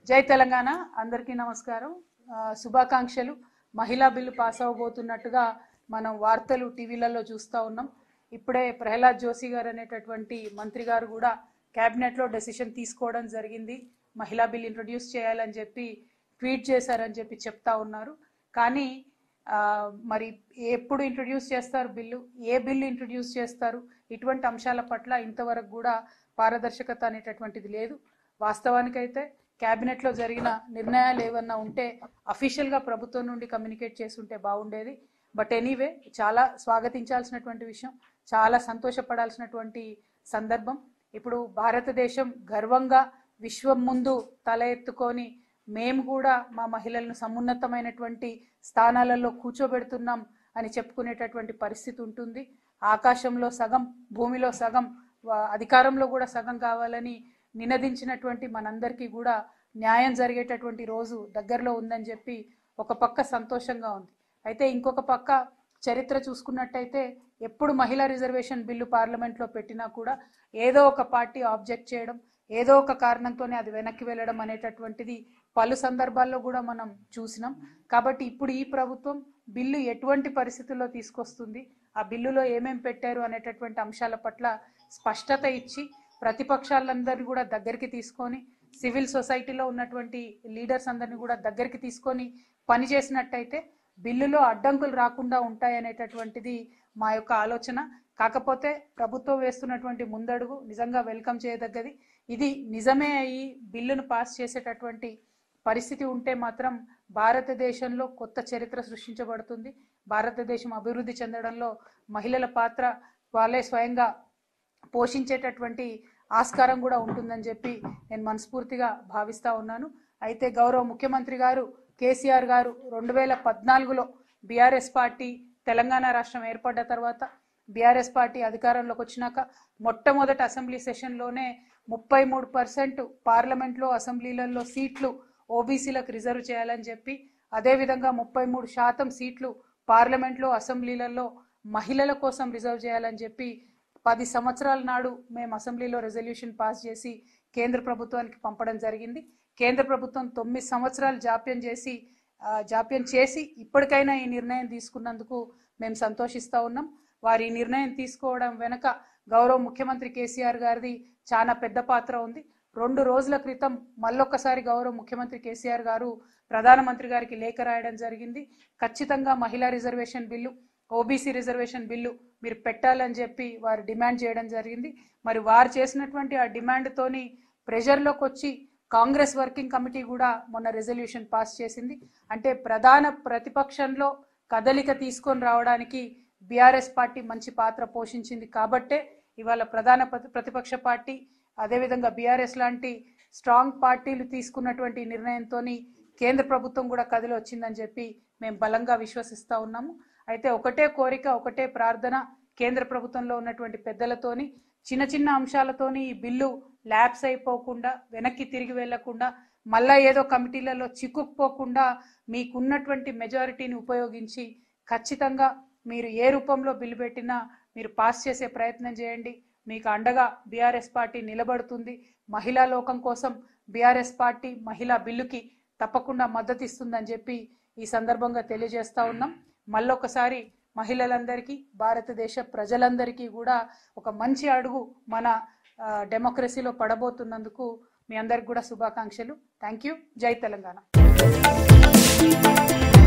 జై తెలంగాణ అందరికీ నమస్కారం ఆ, శుభాకాంక్షలు మహిళా బిల్లు పాస్ అవ్వబోతున్నట్టుగా మనం వార్తలు టీవీలలో చూస్తూ ఉన్నాం ఇప్పుడే ప్రహ్లాద్ జోషి గారు అనేటటువంటి మంత్రి గారు కూడా క్యాబినెట్లో డెసిషన్ తీసుకోవడం జరిగింది మహిళా బిల్ ఇంట్రొడ్యూస్ చేయాలని చెప్పి ట్వీట్ చేశారని చెప్పి చెప్తా ఉన్నారు కానీ ఆ, మరి ఎప్పుడు ఇంట్రొడ్యూస్ చేస్తారు బిల్లు ఏ బిల్లు ఇంట్రొడ్యూస్ చేస్తారు ఇటువంటి అంశాల పట్ల ఇంతవరకు కూడా పారదర్శకత అనేటటువంటిది లేదు వాస్తవానికైతే క్యాబినెట్లో జరిగిన నిర్ణయాలు ఏమన్నా ఉంటే అఫీషియల్గా ప్రభుత్వం నుండి కమ్యూనికేట్ చేస్తుంటే బాగుండేది బట్ ఎనీవే చాలా స్వాగతించాల్సినటువంటి విషయం చాలా సంతోషపడాల్సినటువంటి సందర్భం ఇప్పుడు భారతదేశం గర్వంగా విశ్వం ముందు తల ఎత్తుకొని మేము కూడా మా మహిళలను సమున్నతమైనటువంటి స్థానాలలో కూర్చోబెడుతున్నాం అని చెప్పుకునేటటువంటి పరిస్థితి ఉంటుంది ఆకాశంలో సగం భూమిలో సగం వా- అధికారంలో కూడా సగం కావాలని నినదించినటువంటి మనందరికీ కూడా న్యాయం జరిగేటటువంటి రోజు దగ్గరలో ఉందని చెప్పి ఒక పక్క సంతోషంగా ఉంది అయితే ఇంకొక పక్క చరిత్ర చూసుకున్నట్టయితే ఎప్పుడు మహిళా రిజర్వేషన్ బిల్లు పార్లమెంట్లో పెట్టినా కూడా ఏదో ఒక పార్టీ ఆబ్జెక్ట్ చేయడం ఏదో ఒక కారణంతోనే అది వెనక్కి వెళ్ళడం అనేటటువంటిది పలు సందర్భాల్లో కూడా మనం చూసినాం కాబట్టి ఇప్పుడు ఈ ప్రభుత్వం బిల్లు ఎటువంటి పరిస్థితుల్లో తీసుకొస్తుంది ఆ బిల్లులో ఏమేం పెట్టారు అనేటటువంటి అంశాల పట్ల స్పష్టత ఇచ్చి ప్రతిపక్షాలందరినీ కూడా దగ్గరికి తీసుకొని సివిల్ సొసైటీలో ఉన్నటువంటి లీడర్స్ అందరినీ కూడా దగ్గరికి తీసుకొని పని చేసినట్టయితే బిల్లులో అడ్డంకులు రాకుండా ఉంటాయనేటటువంటిది మా యొక్క ఆలోచన కాకపోతే ప్రభుత్వం వేస్తున్నటువంటి ముందడుగు నిజంగా వెల్కమ్ చేయదగ్గది ఇది నిజమే అయ్యి బిల్లును పాస్ చేసేటటువంటి పరిస్థితి ఉంటే మాత్రం భారతదేశంలో కొత్త చరిత్ర సృష్టించబడుతుంది భారతదేశం అభివృద్ధి చెందడంలో మహిళల పాత్ర వాళ్ళే స్వయంగా పోషించేటటువంటి ఆస్కారం కూడా ఉంటుందని చెప్పి నేను మనస్ఫూర్తిగా భావిస్తా ఉన్నాను అయితే గౌరవ ముఖ్యమంత్రి గారు కేసీఆర్ గారు రెండు వేల పద్నాలుగులో బీఆర్ఎస్ పార్టీ తెలంగాణ రాష్ట్రం ఏర్పడ్డ తర్వాత బీఆర్ఎస్ పార్టీ అధికారంలోకి వచ్చినాక మొట్టమొదటి అసెంబ్లీ సెషన్లోనే ముప్పై మూడు పర్సెంట్ పార్లమెంట్లో అసెంబ్లీలలో సీట్లు ఓబీసీలకు రిజర్వ్ చేయాలని చెప్పి అదేవిధంగా ముప్పై మూడు శాతం సీట్లు పార్లమెంట్లో అసెంబ్లీలలో మహిళల కోసం రిజర్వ్ చేయాలని చెప్పి పది సంవత్సరాల నాడు మేము అసెంబ్లీలో రెజల్యూషన్ పాస్ చేసి కేంద్ర ప్రభుత్వానికి పంపడం జరిగింది కేంద్ర ప్రభుత్వం తొమ్మిది సంవత్సరాలు జాప్యం చేసి ఆ, జాప్యం చేసి ఇప్పటికైనా ఈ నిర్ణయం తీసుకున్నందుకు మేము సంతోషిస్తూ ఉన్నాం వారి ఈ నిర్ణయం తీసుకోవడం వెనక గౌరవ ముఖ్యమంత్రి కేసీఆర్ గారిది చాలా పెద్ద పాత్ర ఉంది రెండు రోజుల క్రితం మళ్ళొక్కసారి గౌరవ ముఖ్యమంత్రి కేసీఆర్ గారు ప్రధానమంత్రి గారికి లేఖ రాయడం జరిగింది ఖచ్చితంగా మహిళా reservation bill OBC reservation bill మీరు పెట్టాలని చెప్పి వారు డిమాండ్ చేయడం జరిగింది మరి వారు చేసినటువంటి ఆ డిమాండ్తోని ప్రెషర్లోకి వచ్చి కాంగ్రెస్ వర్కింగ్ కమిటీ కూడా మొన్న రెజల్యూషన్ పాస్ చేసింది అంటే ప్రధాన ప్రతిపక్షంలో కదలిక తీసుకొని రావడానికి బీఆర్ఎస్ పార్టీ మంచి పాత్ర పోషించింది కాబట్టే ఇవాళ ప్రధాన ప్రతి- ప్రతిపక్ష పార్టీ అదేవిధంగా బీఆర్ఎస్ లాంటి స్ట్రాంగ్ పార్టీలు తీసుకున్నటువంటి నిర్ణయంతో కేంద్ర ప్రభుత్వం కూడా కదిలి వచ్చిందని చెప్పి మేము బలంగా విశ్వసిస్తూ ఉన్నాము అయితే ఒకటే కోరిక ఒకటే ప్రార్థన కేంద్ర ప్రభుత్వంలో ఉన్నటువంటి పెద్దలతోని చిన్న చిన్న అంశాలతోని ఈ బిల్లు ల్యాబ్స్ అయిపోకుండా వెనక్కి తిరిగి వెళ్లకుండా మళ్ళా ఏదో కమిటీలలో చిక్కుకుపోకుండా మీకున్నటువంటి మెజారిటీని ఉపయోగించి ఖచ్చితంగా మీరు ఏ రూపంలో బిల్లు పెట్టినా మీరు పాస్ చేసే ప్రయత్నం చేయండి మీకు అండగా బీఆర్ఎస్ పార్టీ నిలబడుతుంది మహిళా లోకం కోసం బీఆర్ఎస్ పార్టీ మహిళా బిల్లుకి తప్పకుండా మద్దతు ఇస్తుందని చెప్పి ఈ సందర్భంగా తెలియజేస్తా ఉన్నాం మళ్ళొకసారి మహిళలందరికీ భారతదేశ ప్రజలందరికీ కూడా ఒక మంచి అడుగు మన ఆ, డెమోక్రసీలో పడబోతున్నందుకు మీ అందరికి కూడా శుభాకాంక్షలు థ్యాంక్ యూ జై తెలంగాణ